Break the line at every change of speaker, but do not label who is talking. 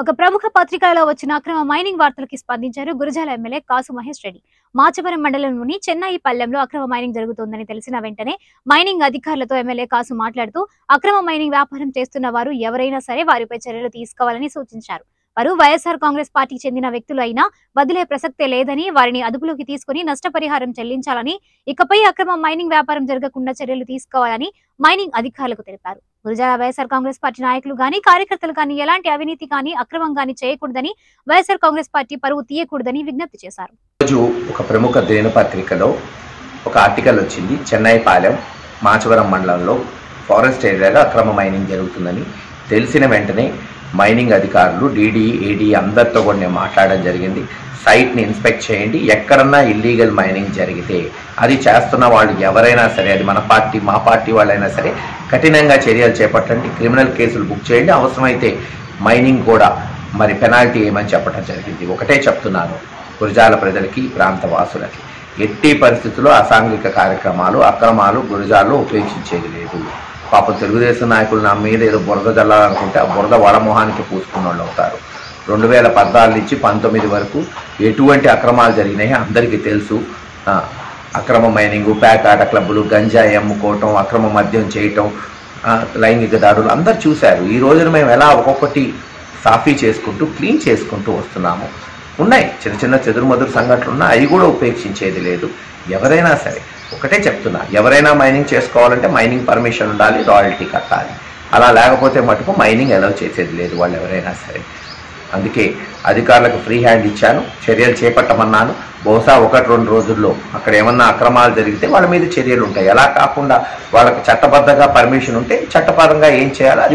ఒక ప్రముఖ పత్రికలలో వచ్చిన అక్రమ మైనింగ్ వార్తలకి స్పందించారు గురజాల ఎమ్మెల్యే కాసు మహేష్ రెడ్డి మాచవరం మండలంలోని చెన్నై పల్లెంలో అక్రమ మైనింగ్ జరుగుతోందని తెలిసిన వెంటనే మైనింగ్ అధికారులతో ఎమ్మెల్యే కాసు మాట్లాడుతూ అక్రమ మైనింగ్ వ్యాపారం చేస్తున్న వారు ఎవరైనా సరే వారిపై చర్యలు తీసుకోవాలని సూచించారు వారు వైఎస్ఆర్ కాంగ్రెస్ పార్టీకి చెందిన వ్యక్తులు అయినా వదిలే ప్రసక్తే లేదని వారిని అదుపులోకి తీసుకుని నష్టపరిహారం చెల్లించాలని ఇకపై అక్రమ మైనింగ్ వ్యాపారం జరగకుండా చర్యలు తీసుకోవాలని మైనింగ్ అధికారులకు తెలిపారు గురజాల వైఎస్ఆర్ కాంగ్రెస్ పార్టీ నాయకులు గాని కార్యకర్తలు గాని ఎలాంటి అవినీతి కానీ అక్రమం గాని చేయకూడదని వైఎస్ఆర్ కాంగ్రెస్ పార్టీ పరువు తీయకూడదని విజ్ఞప్తి చేశారు
రోజు ఒక ప్రముఖ దినపత్రికలో ఒక ఆర్టికల్ వచ్చింది చెన్నై పాలెం మాచవరం మండలంలో ఫారెస్ట్ ఏరియాలో అక్రమ మైనింగ్ జరుగుతుందని తెలిసిన వెంటనే మైనింగ్ అధికారులు డీడీ ఏడీ అందరితో కూడా నేను మాట్లాడడం జరిగింది సైట్ని ఇన్స్పెక్ట్ చేయండి ఎక్కడన్నా ఇల్లీగల్ మైనింగ్ జరిగితే అది చేస్తున్న వాళ్ళు ఎవరైనా సరే అది మన పార్టీ మా పార్టీ వాళ్ళైనా సరే కఠినంగా చర్యలు చేపట్టండి క్రిమినల్ కేసులు బుక్ చేయండి అవసరమైతే మైనింగ్ కూడా మరి పెనాల్టీ ఏమని చెప్పడం జరిగింది ఒకటే చెప్తున్నాను గురజాల ప్రజలకి ఈ ప్రాంత వాసులకి ఎట్టి పరిస్థితుల్లో అసాంఘిక కార్యక్రమాలు అక్రమాలు గురజాల్లో ఉపేక్షించేది లేదు పాపం తెలుగుదేశం నాయకులు నా మీద ఏదో బురద జల్లాలనుకుంటే ఆ బురద వడమొహానికి పూసుకున్న వాళ్ళు అవుతారు రెండు వేల పద్నాలుగు నుంచి పంతొమ్మిది వరకు ఎటువంటి అక్రమాలు జరిగినాయి అందరికీ తెలుసు ఆ, అక్రమ మైనింగ్ ప్యాకాట క్లబ్బులు గంజాయి అమ్ముకోవటం అక్రమ మద్యం చేయటం ఆ, లైంగిక దాడులు అందరు చూశారు ఈ రోజున మేము ఎలా ఒక్కొక్కటి సాఫీ చేసుకుంటూ క్లీన్ చేసుకుంటూ వస్తున్నాము ఉన్నాయి చిన్న చిన్న చెదురుమదురు సంఘటనలు ఉన్నాయి అవి కూడా ఉపేక్షించేది లేదు ఎవరైనా సరే ఒకటే చెప్తున్నా ఎవరైనా మైనింగ్ చేసుకోవాలంటే మైనింగ్ పర్మిషన్ ఉండాలి రాయల్టీ కట్టాలి అలా లేకపోతే మటుకు మైనింగ్ అలౌ చేసేది లేదు వాళ్ళు ఎవరైనా సరే అందుకే అధికారులకు ఫ్రీ హ్యాండ్ ఇచ్చాను చర్యలు చేపట్టమన్నాను బహుశా ఒకటి రెండు రోజుల్లో అక్కడ ఏమన్నా అక్రమాలు జరిగితే వాళ్ళ మీద చర్యలు ఉంటాయి అలా కాకుండా వాళ్ళకి చట్టబద్ధంగా పర్మిషన్ ఉంటే చట్టపరంగా ఏం చేయాలో అది